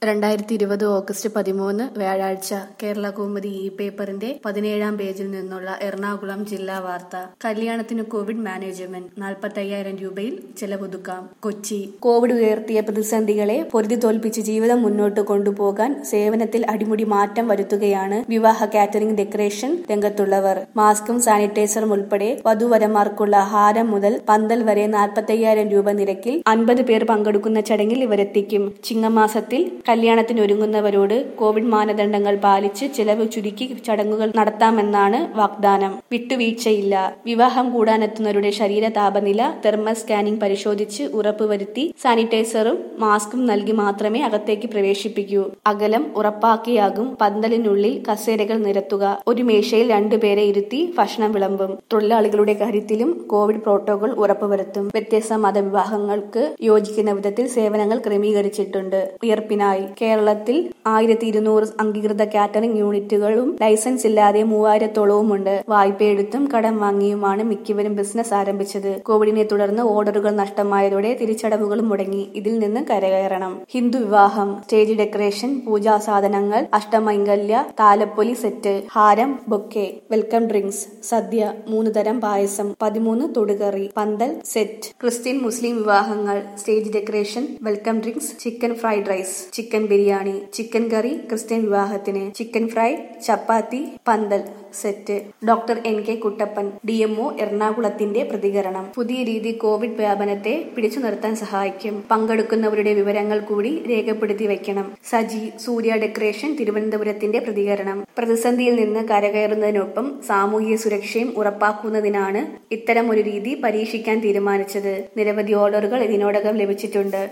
രണ്ടായിരത്തി ഇരുപത് ഓഗസ്റ്റ് പതിമൂന്ന് വ്യാഴാഴ്ച കേരള കൗമുദി ഇ പേപ്പറിന്റെ പതിനേഴാം പേജിൽ നിന്നുള്ള എറണാകുളം ജില്ലാ വാർത്ത കല്യാണത്തിന് കോവിഡ് മാനേജ്മെന്റ് നാൽപ്പത്തയ്യായിരം രൂപയിൽ ചെലവൊതുക്കാം കൊച്ചി കോവിഡ് ഉയർത്തിയ പ്രതിസന്ധികളെ പൊരുതി തോൽപ്പിച്ച് ജീവിതം മുന്നോട്ട് കൊണ്ടുപോകാൻ സേവനത്തിൽ അടിമുടി മാറ്റം വരുത്തുകയാണ് വിവാഹ കാറ്ററിംഗ് ഡെക്കറേഷൻ രംഗത്തുള്ളവർ മാസ്കും സാനിറ്റൈസറും ഉൾപ്പെടെ വധുവരന്മാർക്കുള്ള ഹാരം മുതൽ പന്തൽ വരെ നാൽപ്പത്തയ്യായിരം രൂപ നിരക്കിൽ അൻപത് പേർ പങ്കെടുക്കുന്ന ചടങ്ങിൽ ഇവരെത്തിക്കും ചിങ്ങമാസത്തിൽ കല്യാണത്തിന് ഒരുങ്ങുന്നവരോട് കോവിഡ് മാനദണ്ഡങ്ങൾ പാലിച്ച് ചിലവ് ചുരുക്കി ചടങ്ങുകൾ നടത്താമെന്നാണ് വാഗ്ദാനം വിട്ടുവീഴ്ചയില്ല വിവാഹം കൂടാനെത്തുന്നവരുടെ ശരീര താപനില തെർമൽ സ്കാനിംഗ് പരിശോധിച്ച് ഉറപ്പുവരുത്തി സാനിറ്റൈസറും മാസ്കും നൽകി മാത്രമേ അകത്തേക്ക് പ്രവേശിപ്പിക്കൂ അകലം ഉറപ്പാക്കിയാകും പന്തലിനുള്ളിൽ കസേരകൾ നിരത്തുക ഒരു മേശയിൽ രണ്ടുപേരെ ഇരുത്തി ഭക്ഷണം വിളമ്പും തൊഴിലാളികളുടെ കാര്യത്തിലും കോവിഡ് പ്രോട്ടോകോൾ ഉറപ്പുവരുത്തും വ്യത്യസ്ത മതവിഭാഗങ്ങൾക്ക് യോജിക്കുന്ന വിധത്തിൽ സേവനങ്ങൾ ക്രമീകരിച്ചിട്ടുണ്ട് ഉയർപ്പിനായി കേരളത്തിൽ ആയിരത്തി ഇരുന്നൂറ് അംഗീകൃത കാറ്ററിംഗ് യൂണിറ്റുകളും ലൈസൻസ് ഇല്ലാതെ മൂവായിരത്തോളവുമുണ്ട് വായ്പയെടുത്തും കടം വാങ്ങിയുമാണ് മിക്കവരും ബിസിനസ് ആരംഭിച്ചത് കോവിഡിനെ തുടർന്ന് ഓർഡറുകൾ നഷ്ടമായതോടെ തിരിച്ചടവുകളും മുടങ്ങി ഇതിൽ നിന്ന് കരകയറണം ഹിന്ദു വിവാഹം സ്റ്റേജ് ഡെക്കറേഷൻ പൂജാ സാധനങ്ങൾ അഷ്ടമൈംഗല്യ താലപ്പൊലി സെറ്റ് ഹാരം ബൊക്കെ വെൽക്കം ഡ്രിങ്ക്സ് സദ്യ മൂന്ന് തരം പായസം പതിമൂന്ന് തൊടുകറി പന്തൽ സെറ്റ് ക്രിസ്ത്യൻ മുസ്ലിം വിവാഹങ്ങൾ stage decoration welcome drinks chicken fried rice chicken biryani chicken curry Christian വിവാഹത്തിന് chicken fry chapati pandal set doctor N K Kuttappan D MO എറണാകുളത്തിന്റെ പ്രതികരണം പുതിയ രീതി കോവിഡ് വ്യാപനത്തെ പിടിച്ചു നിർത്താൻ സഹായിക്കും പങ്കെടുക്കുന്നവരുടെ വിവരങ്ങൾ കൂടി രേഖപ്പെടുത്തി വെക്കണം സജി സൂര്യ ഡെക്കറേഷൻ തിരുവനന്തപുരത്തിന്റെ പ്രതികരണം പ്രതിസന്ധിയിൽ നിന്ന് കരകയറുന്നതിനൊപ്പം സാമൂഹിക സുരക്ഷയും ഉറപ്പാക്കുന്നതിനാണ് ഇത്തരം ഒരു രീതി പരീക്ഷിക്കാൻ തീരുമാനിച്ചത് നിരവധി ഓർഡറുകൾ ഇതിനോടകം ലഭിച്ചിട്ടുണ്ട്